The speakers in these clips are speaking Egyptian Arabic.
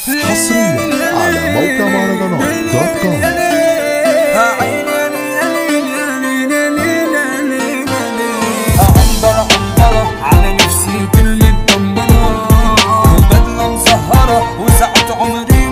حصريا على موقع مهرجانات دوت كوم عنبرة عنبرة على نفسي كل مدمرة بدلة مسهرة وساعة عمري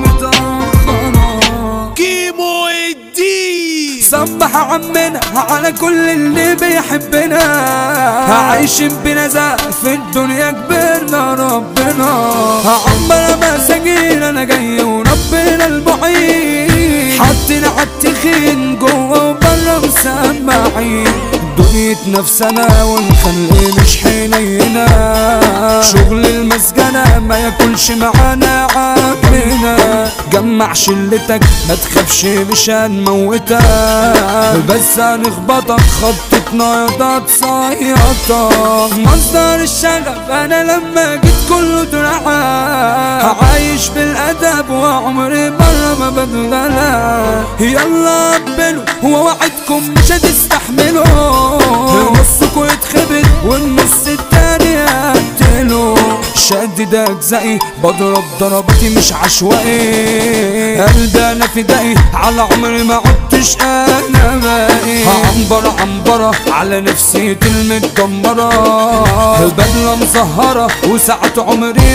متأخرة كيمو الدين صبح عمنا على كل اللي بيحبنا عايشين بنزاهة في الدنيا كبرنا ربنا عمرنا مساجين انا جاي وربنا المعين حاطين عالتخين جوه وبره مسمعين دنيا نفسنا والخلق مش حنينا شغل المسجنة ما ياكلش معانا عقلنا جمع شلتك ما تخافش مش هنموتك بس هنخبطك خطتنا يا تصيطك مصدر الشغف انا لما جيت كله دراعة عايش بالادب وعمري مرة ما بدلها يلا قبلوا ووعدكم مش هتستحملوا نصكوا يتخبط والنص التاني يقتلوا شدد اجزائي بضرب ضرباتي مش عشوائي قلبي انا فدائي على عمري ما عدتش انا باقي عنبرة عنبرة على نفسيتي المتدمرة بدلة مسهرة وساعة عمري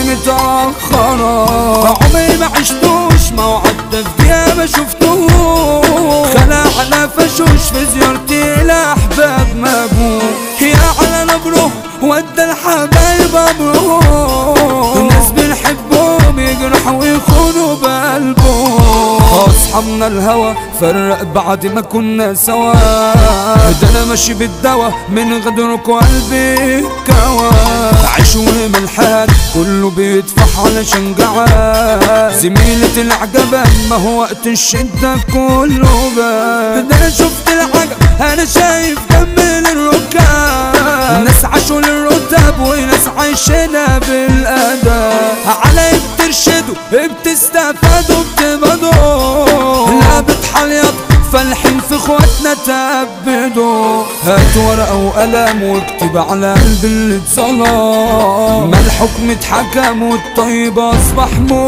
متأخرة عمري ما عشتوش ما وعدت فيها ما شفتوش خلع على فشوش في زيارتي لأحباب مابوه يا على نبره ودى الحبايب أبروه الناس بنحبهم يجرحوا ويخونوا بقلبهم أصحابنا الهوى فرق بعد ما كنا سوا ده أنا ماشي بالدوا من غدرك وقلبي كوا عيش وملحان كله بيدفع علشان جعان زميلة العجبة ما هو وقت الشدة كله بان ده أنا شفت العجب أنا شايف كمل الركاب ناس عاشوا للرتب وناس عايشينها بالأدب على بترشدوا بتستفادوا بتبدوا لا بتحليط فالحين في اخواتنا تأبدوا هات ورقة وقلم واكتب على قلب اللي اتظلم ما الحكم اتحكم والطيب اصبح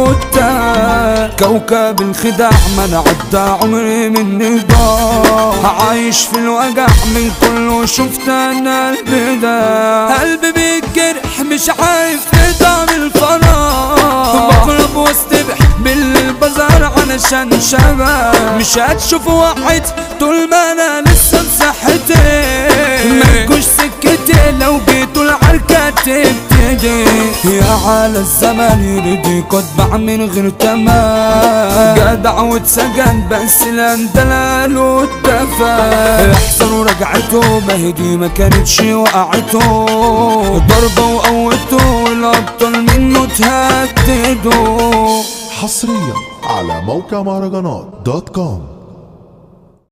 متهم كوكب الخداع ما انا عدى عمري من ضاع عايش في الوجع من كله شفت انا البدا قلبي بيتجرح مش عارف يدعم الفراغ بقرب واستبح بالبازار علشان شباب مش هتشوف واحد طول ما انا لسه بصحتي مالكوش سكتي لو جيتوا العركة تبتدي يا على الزمن يريد يقطع من غير تمام جدع واتسجن بس الاندلال والدفا احسنوا رجعته ما هي دي ما كانتش وقعته ضربة وقوته والابطال منه تهددوا حصريا على موقع مهرجانات دوت كوم